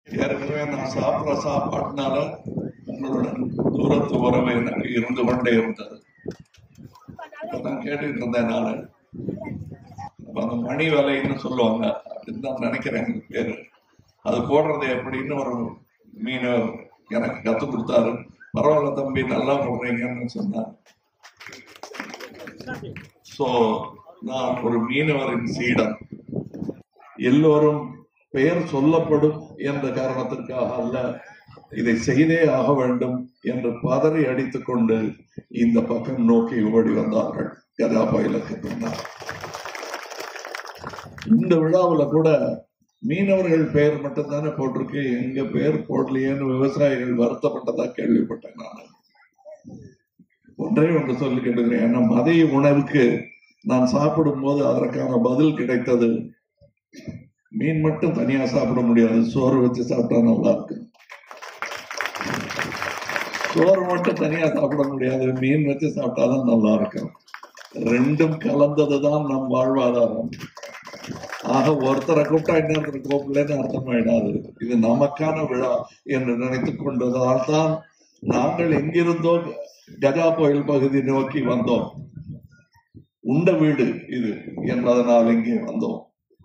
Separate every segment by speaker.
Speaker 1: ஏற்கனவே நான் சாப்பிட்ற சாப்பாட்டுனால உங்களுடன் தூரத்து உறவு எனக்கு இருந்து கொண்டே இருந்தது இப்பதான் கேட்டுட்டு இருந்தேன் நான் அப்ப அந்த மணி வலைன்னு சொல்லுவாங்க அப்படின்னு தான் நினைக்கிறேன் எனக்கு பேரு அது போடுறது எப்படின்னு ஒரு மீனவர் எனக்கு கத்து கொடுத்தாரு பரவாயில்ல தம்பி நல்லா போடுறீங்கன்னு சொன்னார் சோ நான் ஒரு மீனவரின் சீடன் எல்லோரும் பெயர் சொல்லப்படும் என்ற காரணத்திற்காக அல்ல இதை செய்தே ஆக வேண்டும் என்று பதறி அடித்துக் கொண்டு இந்த பக்கம் நோக்கி ஓடி வந்தார்கள் கதா பயிலுக்கு பின்னால் இந்த விழாவுல கூட மீனவர்கள் பெயர் மட்டும்தானே போட்டிருக்கு எங்க பெயர் போடலையேன்னு விவசாயிகள் வருத்தப்பட்டதா கேள்விப்பட்டேன் நான் ஒன்றே ஒன்று சொல்லி கேட்டுக்கிறேன் ஏன்னா மதிய உணவுக்கு நான் சாப்பிடும் போது அதற்கான பதில் கிடைத்தது மீன் மட்டும் தனியா சாப்பிட முடியாது சோறு வச்சு சாப்பிட்டா நல்லா இருக்கு சோறு மட்டும் தனியா சாப்பிட முடியாது மீன் வச்சு சாப்பிட்டாதான் நல்லா இருக்கும் ரெண்டும் கலந்ததுதான் நம் வாழ்வாதாரம் ஆக ஒருத்தரை கூப்பிட்டா இன்னொருத்தர் கூப்பிடலன்னு அர்த்தமாயிடாது இது நமக்கான விழா என்று நினைத்துக் கொண்டதால் தான் நாங்கள் எங்கிருந்தோ கஜா கோயில் பகுதி நோக்கி வந்தோம் உண்ட வீடு இது என்பதனால் இங்கே வந்தோம்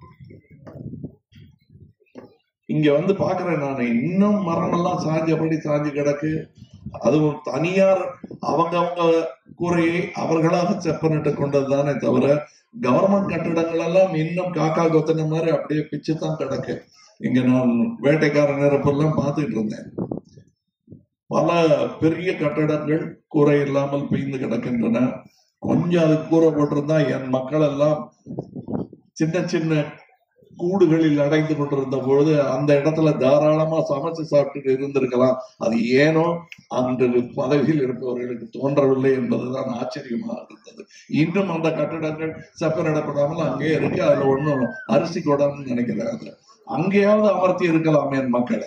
Speaker 1: இங்க வந்து பாக்குறேன் நான் இன்னும் மரம் எல்லாம் சாஞ்சபடி சாஞ்சு கிடக்கு அதுவும் தனியார் அவங்க அவங்க கூரையை அவர்களாக செப்பனிட்டு கொண்டது தானே தவிர கவர்மெண்ட் கட்டிடங்கள் எல்லாம் இன்னும் காக்கா கொத்தின மாதிரி அப்படியே பிச்சு தான் கிடக்கு இங்க நான் வேட்டைக்கார நிரப்பெல்லாம் பார்த்துட்டு இருந்தேன் பல பெரிய கட்டடங்கள் கூரை இல்லாமல் பெய்ந்து கிடக்கின்றன கொஞ்சம் அது கூரை போட்டிருந்தா என் மக்கள் எல்லாம் சின்ன சின்ன கூடுகளில் அடைந்து கொண்டிருந்த பொழுது அந்த இடத்துல தாராளமா சமைச்சு சாப்பிட்டு இருந்திருக்கலாம் அது ஏனோ அன்று பதவியில் இருப்பவர்களுக்கு தோன்றவில்லை என்பதுதான் ஆச்சரியமாக இருந்தது இன்னும் அந்த கட்டடங்கள் செப்பனிடப்படாமல் அங்கேயே இருக்கு அதுல ஒண்ணும் அரிசி கூடன்னு நினைக்கிறேன் அதுல அங்கேயாவது அமர்த்தி இருக்கலாம் என் மக்களை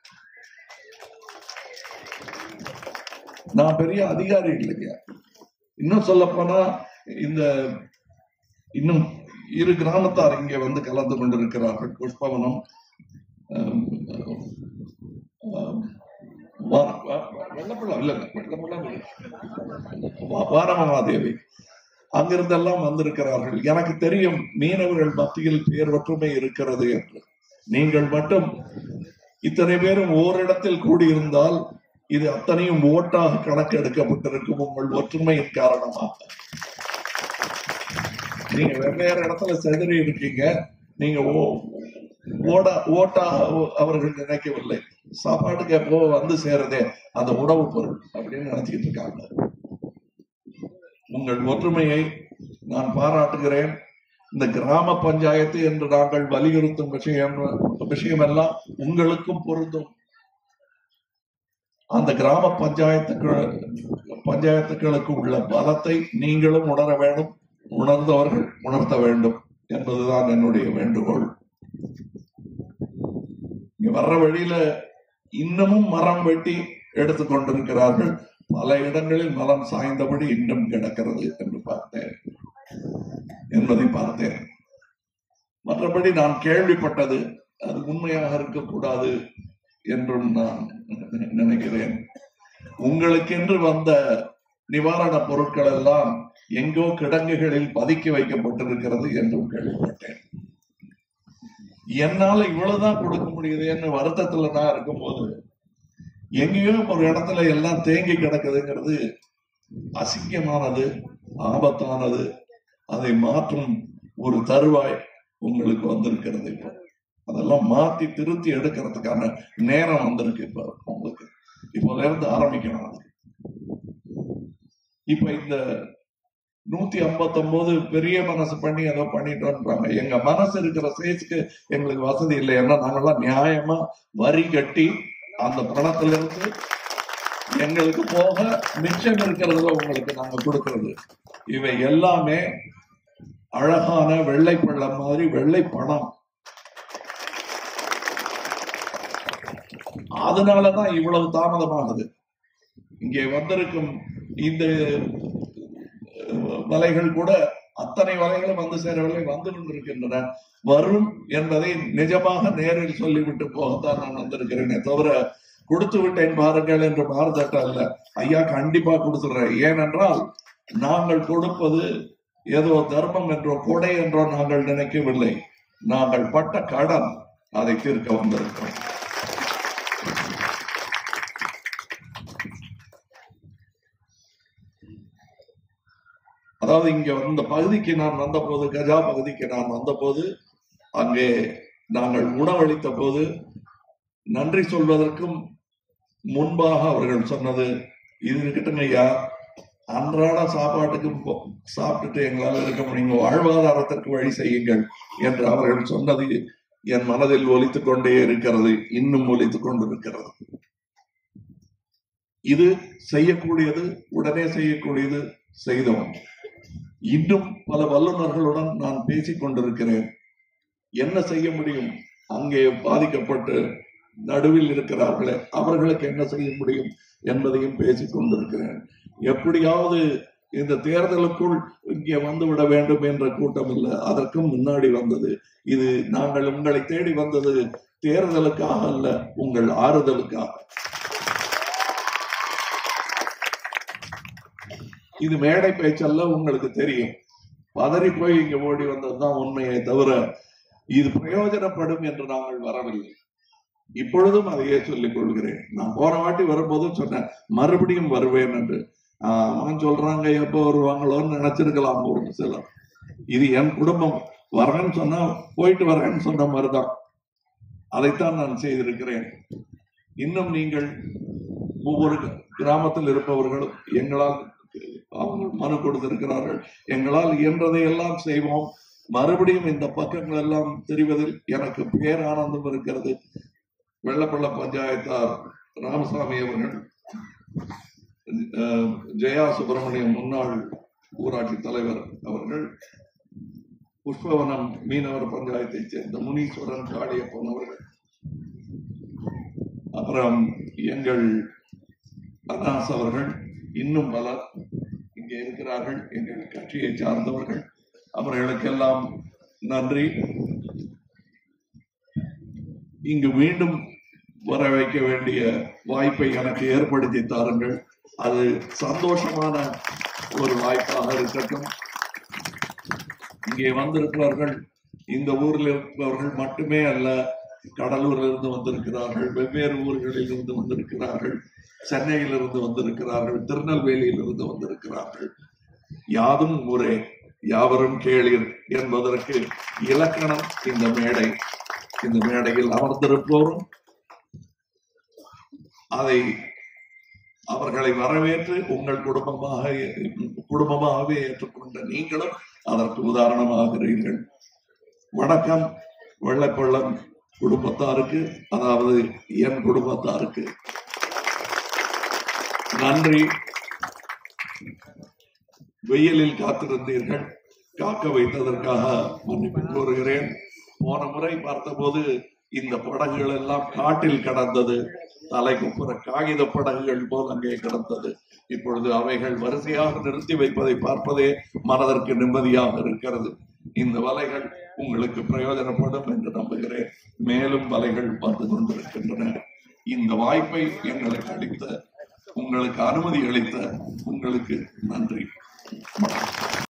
Speaker 1: நான் பெரிய அதிகாரி இல்லைங்க இன்னும் சொல்ல போனா இந்த இன்னும் இரு கிராமத்தார் இங்கே வந்து கலந்து கொண்டிருக்கிறார்கள் புஷ்பவனம் ஆம், ஆம், வா- வா- வெள்ளப்பள்ளம் இல்ல இல்ல, வெள்ளப்பள்ளம் இல்லை. வா- வானமாதேவி அங்கிருந்தெல்லாம் வந்திருக்கிறார்கள் எனக்கு தெரியும் மீனவர்கள் மத்தியில் பேர் ஒற்றுமை இருக்கிறது என்று நீங்கள் மட்டும் இத்தனை பேரும் ஓரிடத்தில் கூடியிருந்தால் இது அத்தனையும் ஓட்டாக கணக்கெடுக்கப்பட்டிருக்கும் உங்கள் ஒற்றுமையின் காரணமாக நீங்க வெவ்வேறு இடத்துல செதறி இருக்கீங்க நீங்க ஓ- ஓட ஓட்டா அவர்கள் நினைக்கவில்லை சாப்பாட்டுக்கு எப்போ வந்து சேருதே அந்த உணவு பொருள் அப்படின்னு நினைச்சுக்கிட்டு இருக்காங்க உங்கள் ஒற்றுமையை நான் பாராட்டுகிறேன் இந்த கிராம பஞ்சாயத்து என்று நாங்கள் வலியுறுத்தும் விஷயம் விஷயமெல்லாம் உங்களுக்கும் பொருந்தும் அந்த கிராம பஞ்சாயத்துக்கள் பஞ்சாயத்துக்களுக்கு உள்ள பலத்தை நீங்களும் உணர வேண்டும் உணர்ந்தவர்கள் உணர்த்த வேண்டும் என்பதுதான் என்னுடைய வேண்டுகோள் இங்க வர்ற வழியில இன்னமும் மரம் வெட்டி எடுத்துக் கொண்டிருக்கிறார்கள் பல இடங்களில் மரம் சாய்ந்தபடி இன்னும் கிடக்கிறது என்று பார்த்தேன் என்பதை பார்த்தேன் மற்றபடி நான் கேள்விப்பட்டது அது உண்மையாக இருக்கக்கூடாது என்றும் நான் நினைக்கிறேன் உங்களுக்கென்று வந்த நிவாரணப் பொருட்கள் எல்லாம் எங்கோ கிடங்குகளில் பதுக்கி வைக்கப்பட்டிருக்கிறது என்றும் கேள்விப்பட்டேன் என்னால இவ்வளவுதான் கொடுக்க முடியுதுன்னு வருத்தத்துல நான் இருக்கும்போது எங்கேயோ ஒரு இடத்துல எல்லாம் தேங்கி கிடக்குதுங்கிறது அசிங்கமானது ஆபத்தானது அதை மாற்றும் ஒரு தருவாய் உங்களுக்கு வந்திருக்கிறது இப்போ அதெல்லாம் மாத்தி திருத்தி எடுக்கிறதுக்கான நேரம் வந்திருக்கு இப்ப உங்களுக்கு இப்போல இருந்து ஆரம்பிக்கணும் அதுக்கு இப்ப இந்த நூத்தி ஐம்பத்தொன்பது பெரிய மனசு பண்ணி ஏதோ பண்ணிட்டோன்றாங்க எங்க மனசு இருக்கிற சைஸ்க்கு எங்களுக்கு வசதி இல்லை ஏன்னா நாங்கெல்லாம் நியாயமா வரி கட்டி அந்த பணத்துல இருந்து எங்களுக்கு போக மிச்சம் இருக்கிறதுல உங்களுக்கு நாங்க கொடுக்கிறது இவை எல்லாமே அழகான வெள்ளை பள்ளம் மாதிரி வெள்ளை பணம் அதனாலதான் இவ்வளவு தாமதமாகுது இங்கே வந்திருக்கும் இந்த அஹ், மலைகள் கூட அத்தனை வலைகளும் வந்து சேரவில்லை வந்து கொண்டிருக்கின்றன வரும் என்பதை நிஜமாக நேரில் சொல்லிவிட்டு போகத்தான் நான் வந்திருக்கிறேனே தவிர கொடுத்து விட்டேன் பாருங்கள் என்று பாரதட்ட அல்ல ஐயா கண்டிப்பா கொடுத்துடுறேன் ஏனென்றால் நாங்கள் கொடுப்பது ஏதோ தர்மம் என்றோ கொடை என்றோ நாங்கள் நினைக்கவில்லை நாங்கள் பட்ட கடன் அதை தீர்க்க வந்திருக்கிறோம் அதாவது இங்க இந்த பகுதிக்கு நான் வந்தபோது கஜா பகுதிக்கு நான் வந்தபோது அங்கே நாங்கள் உணவளித்த போது நன்றி சொல்வதற்கும் முன்பாக அவர்கள் சொன்னது இது இருக்கட்டும் ஐயா அன்றாட சாப்பாட்டுக்கும் போ- சாப்பிட்டுட்டு எங்களால் இருக்க முடியும் வாழ்வாதாரத்திற்கு வழி செய்யுங்கள் என்று அவர்கள் சொன்னது என் மனதில் ஒலித்துக் கொண்டே இருக்கிறது இன்னும் ஒலித்துக் கொண்டிருக்கிறது இது செய்யக்கூடியது உடனே செய்யக்கூடியது செய்தோம் இன்னும் பல வல்லுநர்களுடன் நான் பேசிக் கொண்டிருக்கிறேன் என்ன செய்ய முடியும் அங்கே பாதிக்கப்பட்டு நடுவில் இருக்கிறார்களே அவர்களுக்கு என்ன செய்ய முடியும் என்பதையும் பேசிக் கொண்டிருக்கிறேன் எப்படியாவது இந்த தேர்தலுக்குள் இங்கே வந்து விட வேண்டும் என்ற கூட்டம் இல்லை அதற்கும் முன்னாடி வந்தது இது நாங்கள் உங்களை தேடி வந்தது தேர்தலுக்காக அல்ல உங்கள் ஆறுதலுக்காக இது மேடை பேச்சல்ல உங்களுக்கு தெரியும் பதறி போய் இங்க ஓடி வந்ததுதான் உண்மையை தவிர இது பிரயோஜனப்படும் என்று நாங்கள் வரவில்லை இப்பொழுதும் அதையே சொல்லிக் கொள்கிறேன் நான் போன வாட்டி வரும்போதும் சொன்னேன் மறுபடியும் வருவேன் என்று ஆஹ் அவன் சொல்றாங்க எப்போ வருவாங்களோன்னு நினைச்சிருக்கலாம் ஒரு சிலர் இது என் குடும்பம் வரேன்னு சொன்னா போயிட்டு வரேன்னு சொன்ன மாதிரிதான் அதைத்தான் நான் செய்திருக்கிறேன் இன்னும் நீங்கள் ஒவ்வொரு கிராமத்தில் இருப்பவர்களும் எங்களால் அவங்க மனு கொடுத்திருக்கிறார்கள் எங்களால் இயன்றதை எல்லாம் செய்வோம் மறுபடியும் இந்த பக்கங்கள் எல்லாம் தெரிவதில் எனக்கு பேரானந்தம் இருக்கிறது வெள்ளப்பள்ள பஞ்சாயத்தார் ராமசாமி அவர்கள் அஹ், ஜெயா சுப்பிரமணியம் முன்னாள் ஊராட்சி தலைவர் அவர்கள் புஷ்பவனம் மீனவர் பஞ்சாயத்தைச் சேர்ந்த முனீஸ்வரன் காளியப்பன் அவர்கள் அப்புறம் எங்கள் அனாஸ் அவர்கள் இன்னும் பலர் இங்கே இருக்கிறார்கள் எங்கள் கட்சியை சார்ந்தவர்கள் அவர்களுக்கெல்லாம் நன்றி இங்கு மீண்டும் வர வைக்க வேண்டிய வாய்ப்பை எனக்கு ஏற்படுத்தி தாருங்கள் அது சந்தோஷமான ஒரு வாய்ப்பாக இருக்கட்டும் இங்கே வந்திருக்கிறவர்கள் இந்த ஊரில் இருப்பவர்கள் மட்டுமே அல்ல கடலூரில் இருந்து வந்திருக்கிறார்கள் வெவ்வேறு ஊர்களில் இருந்து வந்திருக்கிறார்கள் சென்னையில் இருந்து வந்திருக்கிறார்கள் திருநெல்வேலியில் இருந்து வந்திருக்கிறார்கள் யாதும் ஊரே யாவரும் கேளீர் என்பதற்கு இலக்கணம் இந்த மேடை இந்த மேடையில் அமர்ந்திருப்போரும் அதை அவர்களை வரவேற்று உங்கள் குடும்பமாக குடும்பமாகவே ஏற்றுக்கொண்ட நீங்களும் அதற்கு உதாரணமாகிறீர்கள் வணக்கம் வெள்ளைப்பள்ளம் குடும்பத்தாருக்கு அதாவது என் குடும்பத்தாருக்கு நன்றி வெயிலில் காத்திருந்தீர்கள் காக்க வைத்ததற்காக மன்னிப்பு கோருகிறேன் போன முறை பார்த்தபோது இந்த படகுகள் எல்லாம் காட்டில் கடந்தது தலைக்குப்புற காகித படகுகள் போல் அங்கே கிடந்தது இப்பொழுது அவைகள் வரிசையாக நிறுத்தி வைப்பதை பார்ப்பதே மனதிற்கு நிம்மதியாக இருக்கிறது இந்த வலைகள் உங்களுக்கு பிரயோஜனப்படும் என்று நம்புகிறேன் மேலும் வலைகள் வந்து கொண்டிருக்கின்றன இந்த வாய்ப்பை எங்களுக்கு அளித்த உங்களுக்கு அனுமதி அளித்த உங்களுக்கு நன்றி வணக்கம்.